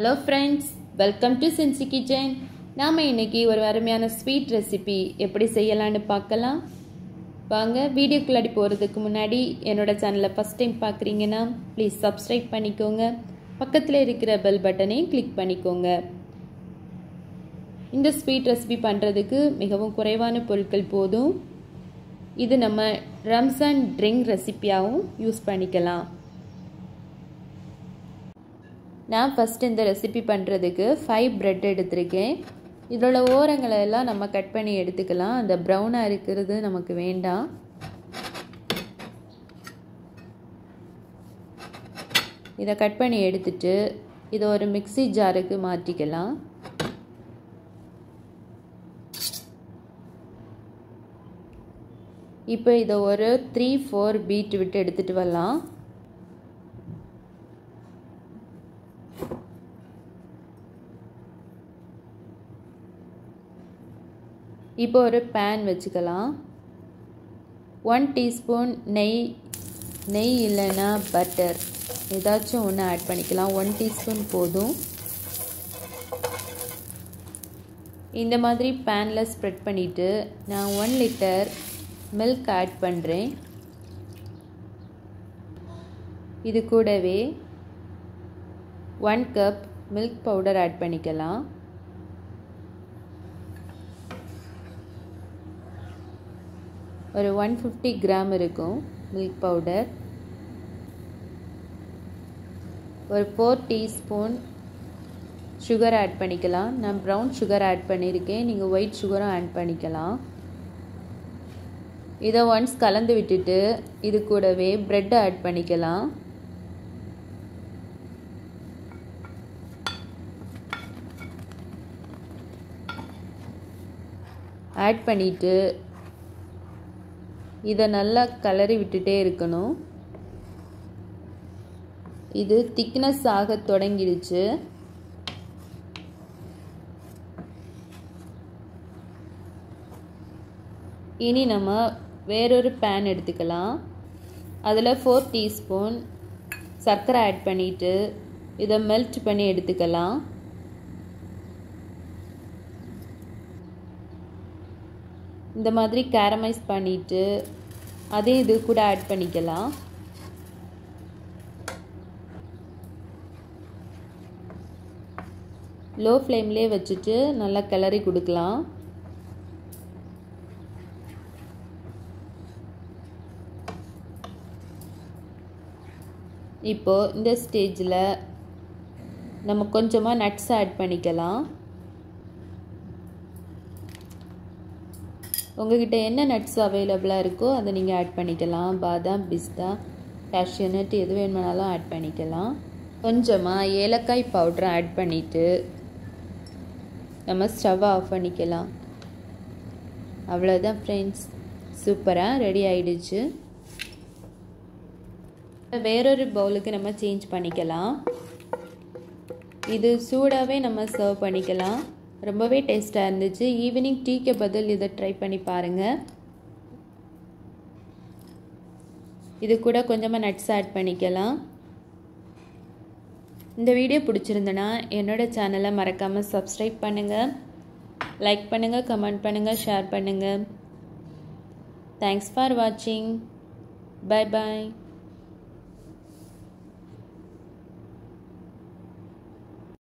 hello friends welcome to சென்சி kitchen நாம் இன்னைக்கு ஒரு அருமையான ஸ்வீட் ரெசிபி எப்படி செய்யலான்னு பார்க்கலாம் வாங்க வீடியோக்குள்ளாடி போகிறதுக்கு முன்னாடி என்னோட சேனலை ஃபஸ்ட் டைம் பார்க்குறீங்கன்னா ப்ளீஸ் சப்ஸ்கிரைப் பண்ணிக்கோங்க பக்கத்தில் இருக்கிற பெல் பட்டனையும் கிளிக் பண்ணிக்கோங்க இந்த ஸ்வீட் ரெசிபி பண்ணுறதுக்கு மிகவும் குறைவான பொருட்கள் போதும் இது நம்ம ரம்ஸான் ட்ரிங்க் ரெசிப்பியாகவும் யூஸ் பண்ணிக்கலாம் நான் ஃபஸ்ட் இந்த ரெசிபி பண்ணுறதுக்கு ஃபைவ் ப்ரெட் எடுத்திருக்கேன் இதோட ஓரங்களை எல்லாம் நம்ம கட் பண்ணி எடுத்துக்கலாம் அந்த ப்ரௌனாக இருக்கிறது நமக்கு வேண்டாம் இதை கட் பண்ணி எடுத்துட்டு இதை ஒரு மிக்சி ஜாருக்கு மாற்றிக்கலாம் இப்போ இதை ஒரு த்ரீ ஃபோர் பீட் விட்டு எடுத்துகிட்டு வரலாம் இப்போ ஒரு பேன் வச்சுக்கலாம் ஒன் டீஸ்பூன் நெய் நெய் இல்லைன்னா பட்டர் ஏதாச்சும் ஒன்று ஆட் பண்ணிக்கலாம் ஒன் டீஸ்பூன் போதும் இந்த மாதிரி பேனில் ஸ்ப்ரெட் பண்ணிவிட்டு நான் ஒன் லிட்டர் மில்க் ஆட் பண்ணுறேன் இது கூடவே one cup milk powder add பண்ணிக்கலாம் ஒரு ஒன் ஃபிஃப்டி கிராம் இருக்கும் மில்க் பவுடர் ஒரு ஃபோர் டீஸ்பூன் சுகர் ஆட் பண்ணிக்கலாம் நான் ப்ரௌன் சுகர் ஆட் பண்ணியிருக்கேன் நீங்கள் ஒயிட் சுகரும் ஆட் பண்ணிக்கலாம் இதை ஒன்ஸ் கலந்து விட்டுட்டு இது கூடவே ப்ரெட் ஆட் பண்ணிக்கலாம் ஆட் பண்ணிவிட்டு இதை நல்லா கலரி விட்டுட்டே இருக்கணும் இது திக்னஸ் ஆக தொடங்கிடுச்சு இனி நம்ம வேறொரு பேன் எடுத்துக்கலாம் அதில் ஃபோர் டீஸ்பூன் சர்க்கரை ஆட் பண்ணிவிட்டு இதை மெல்ட் பண்ணி எடுத்துக்கலாம் இந்த மாதிரி கேரமைஸ் பண்ணிவிட்டு அதே இது கூட ஆட் பண்ணிக்கலாம் லோ ஃப்ளேம்லேயே வச்சுட்டு நல்லா கிளறி கொடுக்கலாம் இப்போது இந்த ஸ்டேஜில் நம்ம கொஞ்சமாக நட்ஸ் ஆட் பண்ணிக்கலாம் உங்ககிட்ட என்ன நட்ஸ் அவைலபிளாக இருக்கோ அதை நீங்கள் ஆட் பண்ணிக்கலாம் பாதாம் பிஸ்தா கேஷ்யூ நட் எது வேணுமானாலும் ஆட் பண்ணிக்கலாம் கொஞ்சமாக ஏலக்காய் பவுட்ரு ஆட் பண்ணிவிட்டு நம்ம ஸ்டவ் ஆஃப் பண்ணிக்கலாம் அவ்வளோதான் ஃப்ரெண்ட்ஸ் சூப்பராக ரெடி ஆகிடுச்சு வேறொரு பவுலுக்கு நம்ம சேஞ்ச் பண்ணிக்கலாம் இது சூடாகவே நம்ம சர்வ் பண்ணிக்கலாம் ரொம்பவே டேஸ்ட்டாக இருந்துச்சு ஈவினிங் டீக்கு பதில் இதை ட்ரை பண்ணி பாருங்கள் இது கூட கொஞ்சமாக நட்ஸ் ஆட் பண்ணிக்கலாம் இந்த வீடியோ பிடிச்சிருந்தனா என்னோடய சேனலை மறக்காமல் சப்ஸ்கிரைப் பண்ணுங்கள் லைக் பண்ணுங்கள் கமெண்ட் பண்ணுங்கள் ஷேர் பண்ணுங்கள் தேங்க்ஸ் ஃபார் வாட்சிங் பாய் பாய்